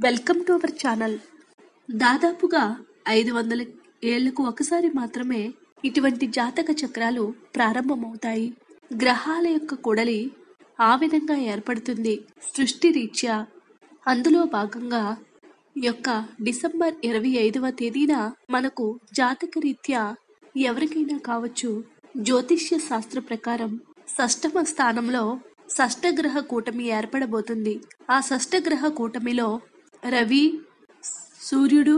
welcome to our channel దాదాపుగా ఐదు వందల ఏళ్లకు ఒకసారి మాత్రమే ఇటువంటి జాతక చక్రాలు ప్రారంభమవుతాయి గ్రహాల యొక్క కూడలి ఆ విధంగా ఏర్పడుతుంది సృష్టి రీత్యా అందులో భాగంగా ఈ యొక్క డిసెంబర్ ఇరవై ఐదవ తేదీన మనకు జాతక రీత్యా ఎవరికైనా కావచ్చు జ్యోతిష్య శాస్త్ర ప్రకారం షష్టమ స్థానంలో షష్టగ్రహ కూటమి ఏర్పడబోతుంది ఆ షష్టగ్రహ కూటమిలో రవి సూర్యుడు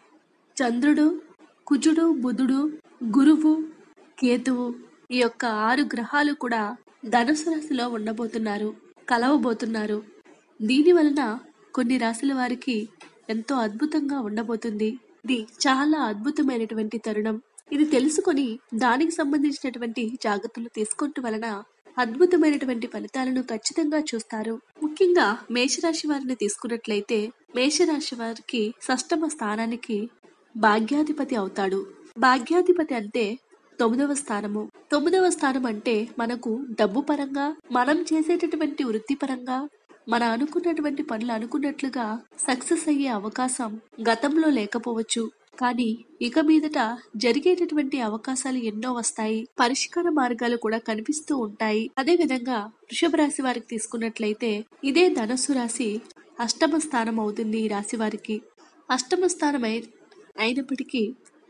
చంద్రుడు కుజుడు బుధుడు గురువు కేతువు ఈ యొక్క ఆరు గ్రహాలు కూడా ధనుసు రాశిలో ఉండబోతున్నారు కలవబోతున్నారు దీని వలన కొన్ని రాశుల వారికి ఎంతో అద్భుతంగా ఉండబోతుంది ఇది చాలా అద్భుతమైనటువంటి తరుణం ఇది తెలుసుకొని దానికి సంబంధించినటువంటి జాగ్రత్తలు తీసుకుంటూ వలన అద్భుతమైనటువంటి ఫలితాలను ఖచ్చితంగా చూస్తారు ముఖ్యంగా మేషరాశి వారిని తీసుకున్నట్లయితే మేషరాశి వారికి షష్టమ స్థానానికి భాగ్యాధిపతి అవుతాడు భాగ్యాధిపతి అంటే తొమ్మిదవ స్థానము తొమ్మిదవ స్థానం అంటే మనకు డబ్బు పరంగా మనం చేసేటటువంటి వృత్తి పరంగా మన అనుకున్నటువంటి పనులు అనుకున్నట్లుగా సక్సెస్ అయ్యే అవకాశం గతంలో లేకపోవచ్చు కానీ ఇక మీదట జరిగేటటువంటి అవకాశాలు ఎన్నో వస్తాయి పరిష్కార మార్గాలు కూడా కనిపిస్తూ ఉంటాయి అదే విధంగా వృషభ రాశి వారికి తీసుకున్నట్లయితే ఇదే ధనస్సు రాశి అష్టమ స్థానం అవుతుంది ఈ రాశి వారికి అష్టమ స్థానం అయి అయినప్పటికీ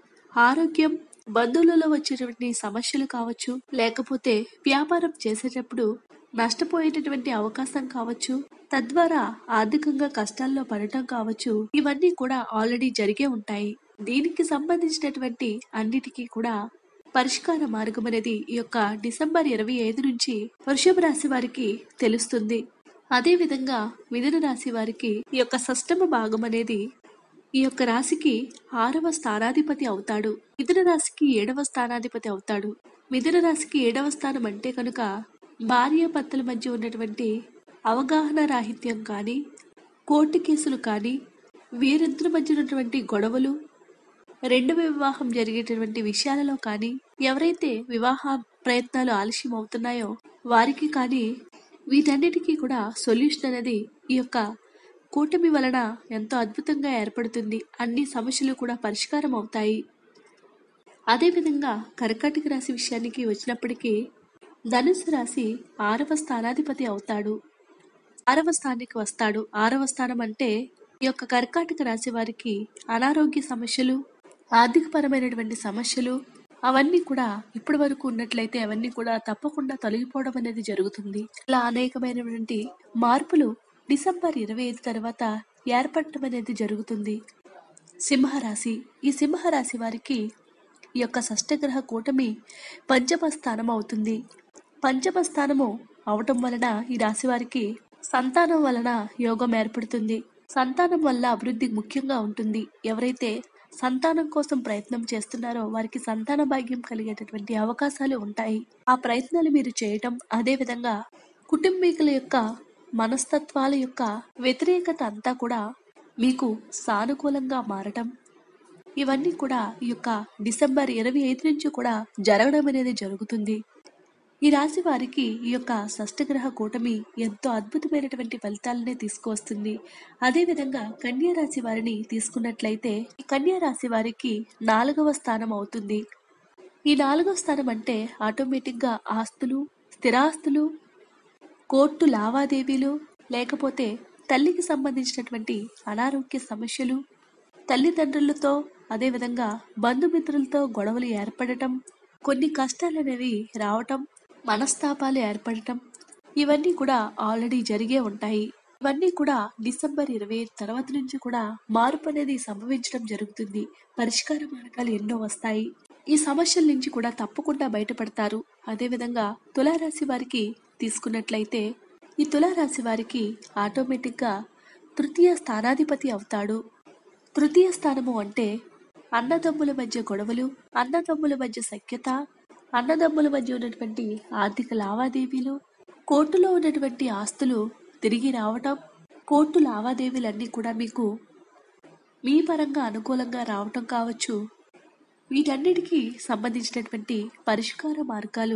ఆరోగ్యం బంధువులలో వచ్చేటువంటి సమస్యలు కావచ్చు లేకపోతే వ్యాపారం చేసేటప్పుడు నష్టపోయేటటువంటి అవకాశం కావచ్చు తద్వారా ఆర్థికంగా కష్టాల్లో పడటం కావచ్చు ఇవన్నీ కూడా ఆల్రెడీ జరిగే ఉంటాయి దీనికి సంబంధించినటువంటి అన్నిటికీ కూడా పరిష్కార మార్గం అనేది ఈ యొక్క డిసెంబర్ ఇరవై ఐదు నుంచి వృషభ రాశి వారికి తెలుస్తుంది అదే విధంగా మిథున రాశి వారికి ఈ యొక్క షష్టమ భాగం అనేది ఈ యొక్క రాశికి ఆరవ స్థానాధిపతి అవుతాడు మిథున రాశికి ఏడవ స్థానాధిపతి అవుతాడు మిథున రాశికి ఏడవ స్థానం అంటే కనుక భార్య భర్తల మధ్య ఉన్నటువంటి అవగాహన రాహిత్యం కానీ కోర్టు కేసులు కానీ వీరిద్దరి మధ్య ఉన్నటువంటి గొడవలు రెండవ వివాహం జరిగేటటువంటి విషయాలలో కానీ ఎవరైతే వివాహ ప్రయత్నాలు ఆలస్యం అవుతున్నాయో వారికి కానీ వీటన్నిటికీ కూడా సొల్యూషన్ అనేది ఈ యొక్క కూటమి వలన ఎంతో అద్భుతంగా ఏర్పడుతుంది అన్ని సమస్యలు కూడా పరిష్కారం అవుతాయి అదేవిధంగా కర్కాటక రాశి విషయానికి వచ్చినప్పటికీ ధనుసు రాశి ఆరవ స్థానాధిపతి అవుతాడు ఆరవ స్థానానికి వస్తాడు ఆరవ స్థానం అంటే ఈ యొక్క కర్కాటక రాశి వారికి అనారోగ్య సమస్యలు ఆర్థికపరమైనటువంటి సమస్యలు అవన్నీ కూడా ఇప్పటి వరకు ఉన్నట్లయితే అవన్నీ కూడా తప్పకుండా తొలగిపోవడం అనేది జరుగుతుంది ఇలా అనేకమైనటువంటి మార్పులు డిసెంబర్ ఇరవై ఐదు తర్వాత ఏర్పడటం అనేది జరుగుతుంది సింహరాశి ఈ సింహరాశి వారికి ఈ యొక్క షష్టగ్రహ కూటమి పంచమ స్థానం అవుతుంది పంచమ స్థానము అవటం వలన ఈ రాశి వారికి సంతానం వలన యోగం ఏర్పడుతుంది సంతానం వల్ల అభివృద్ధి ముఖ్యంగా ఉంటుంది ఎవరైతే సంతానం కోసం ప్రయత్నం చేస్తున్నారో వారికి సంతాన భాగ్యం కలిగేటటువంటి అవకాశాలు ఉంటాయి ఆ ప్రయత్నాలు మీరు చేయటం అదే విధంగా కుటుంబీకుల యొక్క మనస్తత్వాల యొక్క వ్యతిరేకత అంతా కూడా మీకు సానుకూలంగా మారటం ఇవన్నీ కూడా ఈ యొక్క డిసెంబర్ ఇరవై ఐదు నుంచి కూడా జరగడం అనేది జరుగుతుంది ఈ రాశి వారికి ఈ యొక్క షష్టగ్రహ కూటమి ఎంతో అద్భుతమైనటువంటి ఫలితాలనే తీసుకువస్తుంది అదేవిధంగా కన్యా రాశి వారిని తీసుకున్నట్లయితే ఈ కన్యా రాశి వారికి నాలుగవ స్థానం అవుతుంది ఈ నాలుగవ స్థానం అంటే ఆటోమేటిక్గా ఆస్తులు స్థిరాస్తులు కోర్టు లావాదేవీలు లేకపోతే తల్లికి సంబంధించినటువంటి అనారోగ్య సమస్యలు తల్లిదండ్రులతో అదేవిధంగా బంధుమిత్రులతో గొడవలు ఏర్పడటం కొన్ని కష్టాలు అనేవి రావటం మనస్తాపాలు ఏర్పడటం ఇవన్నీ కూడా ఆల్రెడీ జరిగే ఉంటాయి ఇవన్నీ కూడా డిసెంబర్ ఇరవై తర్వాత నుంచి కూడా మార్పు అనేది సంభవించడం జరుగుతుంది పరిష్కార మార్గాలు ఎన్నో వస్తాయి ఈ సమస్యల నుంచి కూడా తప్పకుండా బయటపడతారు అదేవిధంగా తులారాశి వారికి తీసుకున్నట్లయితే ఈ తులారాశి వారికి ఆటోమేటిక్గా తృతీయ స్థానాధిపతి అవుతాడు తృతీయ స్థానము అంటే అన్నదమ్ముల మధ్య గొడవలు అన్నదమ్ముల మధ్య సఖ్యత అన్నదమ్ముల మధ్య ఉన్నటువంటి ఆర్థిక లావాదేవీలు కోర్టులో ఉన్నటువంటి ఆస్తులు తిరిగి రావటం కోర్టు లావాదేవీలన్నీ కూడా మీకు మీ పరంగా అనుకూలంగా రావటం కావచ్చు వీటన్నిటికీ సంబంధించినటువంటి పరిష్కార మార్గాలు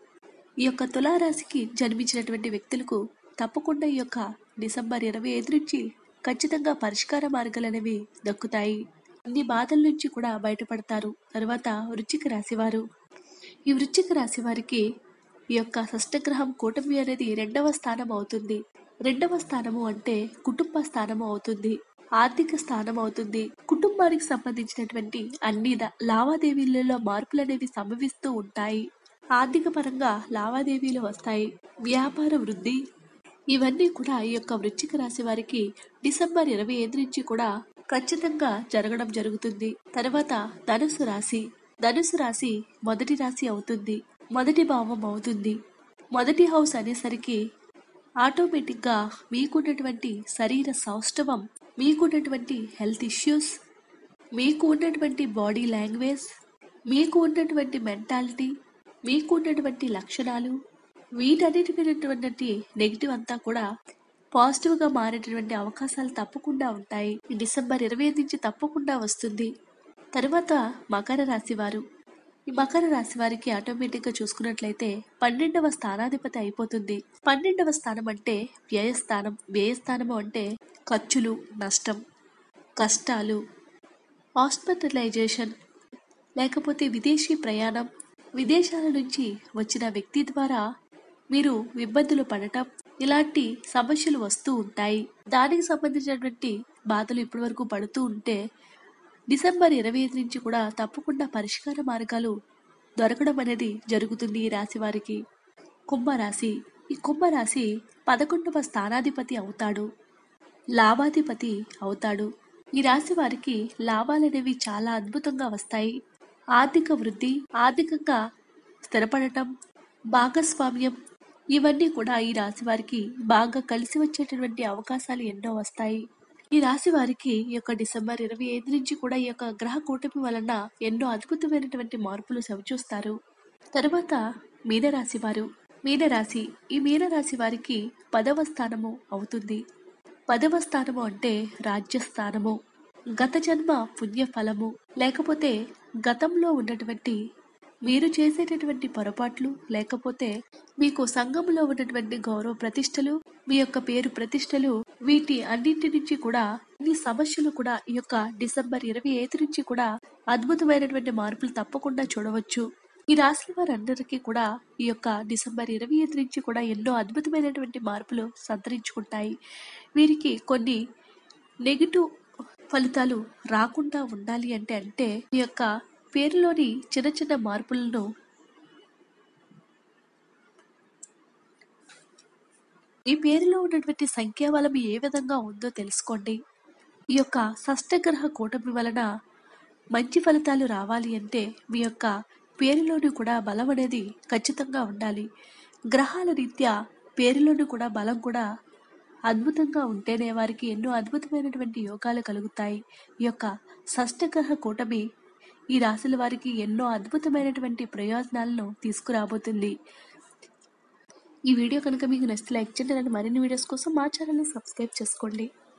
ఈ యొక్క తులారాశికి జన్మించినటువంటి వ్యక్తులకు తప్పకుండా ఈ యొక్క డిసెంబర్ ఇరవై ఐదు నుంచి ఖచ్చితంగా పరిష్కార మార్గాలు అనేవి దక్కుతాయి అన్ని బాధల నుంచి కూడా బయటపడతారు తర్వాత వృశ్చిక రాశి వారు ఈ వృశ్చిక రాశి వారికి ఈ యొక్క షష్టగ్రహం కూటమి అనేది రెండవ స్థానం అవుతుంది రెండవ స్థానము అంటే కుటుంబ స్థానము అవుతుంది ఆర్థిక స్థానం అవుతుంది కుటుంబానికి సంబంధించినటువంటి అన్ని ద- లావాదేవీలలో మార్పులు అనేవి సంభవిస్తూ ఉంటాయి ఆర్థిక పరంగా లావాదేవీలు వస్తాయి వ్యాపార వృద్ధి ఇవన్నీ కూడా ఈ యొక్క వృశ్చిక రాశి వారికి డిసెంబర్ ఇరవై ఐదు నుంచి కూడా ఖచ్చితంగా జరగడం జరుగుతుంది తర్వాత ధనుసు రాశి ధనుసు రాశి మొదటి రాశి అవుతుంది మొదటి భావం అవుతుంది మొదటి హౌస్ అనేసరికి ఆటోమేటిక్గా మీకున్నటువంటి శరీర సౌష్ఠవం మీకున్నటువంటి హెల్త్ ఇష్యూస్ మీకు ఉన్నటువంటి బాడీ లాంగ్వేజ్ మీకు ఉన్నటువంటి మెంటాలిటీ మీకు ఉన్నటువంటి లక్షణాలు వీటన్నిటి మీదటువంటి నెగిటివ్ అంతా కూడా పాజిటివ్ గా మారేటటువంటి అవకాశాలు తప్పకుండా ఉంటాయి ఈ డిసెంబర్ ఇరవై ఐదు నుంచి తప్పకుండా వస్తుంది తర్వాత మకర రాశి వారు ఈ మకర రాశి వారికి ఆటోమేటిక్ గా చూసుకున్నట్లయితే పన్నెండవ స్థానాధిపతి అయిపోతుంది పన్నెండవ స్థానం అంటే వ్యయస్థానం వ్యయస్థానము అంటే ఖర్చులు నష్టం కష్టాలు హాస్పిటలైజేషన్ లేకపోతే విదేశీ ప్రయాణం విదేశాల నుంచి వచ్చిన వ్యక్తి ద్వారా మీరు ఇబ్బందులు పడటం ఇలాంటి సమస్యలు వస్తూ ఉంటాయి దానికి సంబంధించినటువంటి బాధలు ఇప్పటి వరకు పడుతూ ఉంటే డిసెంబర్ ఇరవై ఐదు నుంచి కూడా తప్పకుండా పరిష్కార మార్గాలు దొరకడం అనేది జరుగుతుంది ఈ రాశి వారికి కుంభరాశి ఈ కుంభరాశి పదకొండవ స్థానాధిపతి అవుతాడు లాభాధిపతి అవుతాడు ఈ రాశి వారికి లాభాలనేవి చాలా అద్భుతంగా వస్తాయి ఆర్థిక వృద్ధి ఆర్థికంగా స్థిరపడటం భాగస్వామ్యం ఇవన్నీ కూడా ఈ రాశి వారికి బాగా కలిసి వచ్చేటటువంటి అవకాశాలు ఎన్నో వస్తాయి ఈ రాశి వారికి ఈ యొక్క డిసెంబర్ ఇరవై ఐదు నుంచి కూడా ఈ యొక్క గ్రహ కూటమి వలన ఎన్నో అద్భుతమైనటువంటి మార్పులు చవిచూస్తారు తర్వాత మీనరాశి వారు మీనరాశి ఈ మీనరాశి వారికి పదవ స్థానము అవుతుంది పదవ స్థానము అంటే రాజ్యస్థానము గత జన్మ పుణ్య ఫలము లేకపోతే గతంలో ఉన్నటువంటి మీరు చేసేటటువంటి పొరపాట్లు లేకపోతే మీకు సంఘంలో ఉన్నటువంటి గౌరవ ప్రతిష్టలు మీ యొక్క పేరు ప్రతిష్టలు వీటి అన్నింటి నుంచి కూడా ఈ సమస్యలు కూడా ఈ యొక్క డిసెంబర్ ఇరవై ఐదు నుంచి కూడా అద్భుతమైనటువంటి మార్పులు తప్పకుండా చూడవచ్చు ఈ రాశి వారందరికీ కూడా ఈ యొక్క డిసెంబర్ ఇరవై ఐదు నుంచి కూడా ఎన్నో అద్భుతమైనటువంటి మార్పులు సంతరించుకుంటాయి వీరికి కొన్ని నెగిటివ్ ఫలితాలు రాకుండా ఉండాలి అంటే అంటే ఈ యొక్క పేరులోని చిన్న చిన్న మార్పులను ఈ పేరులో ఉన్నటువంటి సంఖ్యాబలం ఏ విధంగా ఉందో తెలుసుకోండి ఈ యొక్క షష్టగ్రహ కూటమి వలన మంచి ఫలితాలు రావాలి అంటే మీ యొక్క పేరులోని కూడా బలం అనేది ఖచ్చితంగా ఉండాలి గ్రహాల రీత్యా పేరులోని కూడా బలం కూడా అద్భుతంగా ఉంటేనే వారికి ఎన్నో అద్భుతమైనటువంటి యోగాలు కలుగుతాయి ఈ యొక్క షష్టగ్రహ కూటమి ఈ రాశుల వారికి ఎన్నో అద్భుతమైనటువంటి ప్రయోజనాలను తీసుకురాబోతుంది ఈ వీడియో కనుక మీకు నచ్చితే లైక్ చేయండి అలాగే మరిన్ని వీడియోస్ కోసం మా ఛానల్ని సబ్స్క్రైబ్ చేసుకోండి